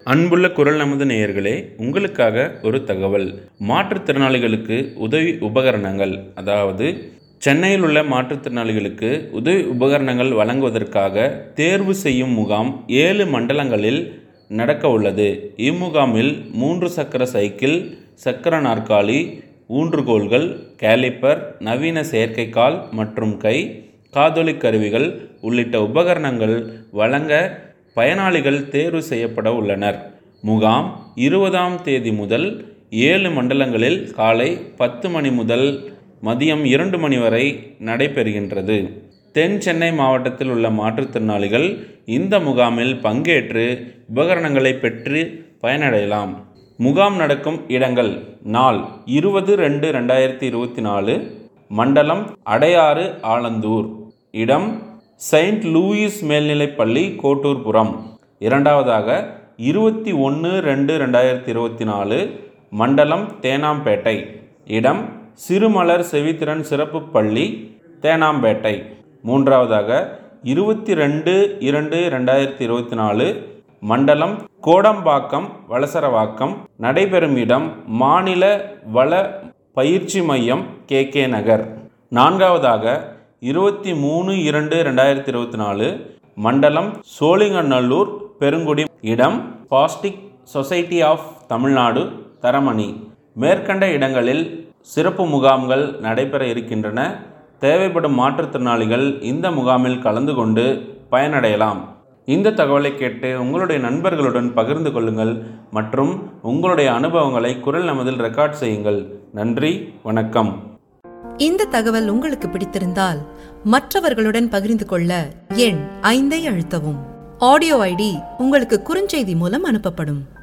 அன்புள்ள குரல் நமது நேயர்களே உங்களுக்காக ஒரு தகவல் மாற்றுத்திறனாளிகளுக்கு உதவி உபகரணங்கள் அதாவது சென்னையில் உள்ள மாற்றுத்திறனாளிகளுக்கு உதவி உபகரணங்கள் வழங்குவதற்காக தேர்வு செய்யும் முகாம் ஏழு மண்டலங்களில் நடக்க உள்ளது இம்முகாமில் மூன்று சக்கர சைக்கிள் சக்கர நாற்காலி ஊன்றுகோல்கள் கேலிப்பர் நவீன செயற்கைக்கால் மற்றும் கை காதொலி கருவிகள் உள்ளிட்ட உபகரணங்கள் வழங்க பயனாளிகள் தேர்வு செய்யப்பட உள்ளனர் முகாம் இருபதாம் தேதி முதல் ஏழு மண்டலங்களில் காலை பத்து மணி முதல் மதியம் இரண்டு மணி வரை நடைபெறுகின்றது தென் சென்னை மாவட்டத்தில் உள்ள மாற்றுத்திறனாளிகள் இந்த முகாமில் பங்கேற்று உபகரணங்களை பெற்று பயனடையலாம் முகாம் நடக்கும் இடங்கள் நாள் இருபது ரெண்டு ரெண்டாயிரத்தி இருபத்தி நாலு மண்டலம் அடையாறு ஆலந்தூர் இடம் செயின்ட் லூயிஸ் மேல்நிலைப்பள்ளி கோட்டூர்புரம் இரண்டாவதாக இருபத்தி ஒன்று ரெண்டு ரெண்டாயிரத்தி இருபத்தி நாலு மண்டலம் தேனாம்பேட்டை இடம் சிறுமலர் செவித்திறன் சிறப்பு பள்ளி தேனாம்பேட்டை மூன்றாவதாக இருபத்தி ரெண்டு இரண்டு ரெண்டாயிரத்தி இருபத்தி நாலு மண்டலம் கோடம்பாக்கம் வலசரவாக்கம் நடைபெறும் இடம் மாநில வள பயிற்சி மையம் கே கே நகர் நான்காவதாக இருபத்தி மூணு இரண்டு ரெண்டாயிரத்தி இருபத்தி நாலு மண்டலம் சோழிங்கநல்லூர் பெருங்குடி இடம் பாஸ்டிக் சொசைட்டி ஆஃப் தமிழ்நாடு தரமணி மேற்கண்ட இடங்களில் சிறப்பு முகாம்கள் நடைபெற இருக்கின்றன தேவைப்படும் மாற்றுத்திறனாளிகள் இந்த முகாமில் கலந்து கொண்டு பயனடையலாம் இந்த தகவலை கேட்டு உங்களுடைய நண்பர்களுடன் பகிர்ந்து கொள்ளுங்கள் மற்றும் உங்களுடைய அனுபவங்களை குரல் நமதில் ரெக்கார்ட் செய்யுங்கள் நன்றி வணக்கம் இந்த தகவல் உங்களுக்கு பிடித்திருந்தால் மற்றவர்களுடன் பகிர்ந்து கொள்ள எண் ஐந்தை அழுத்தவும் ஆடியோ ஐடி உங்களுக்கு குறுஞ்செய்தி மூலம் அனுப்பப்படும்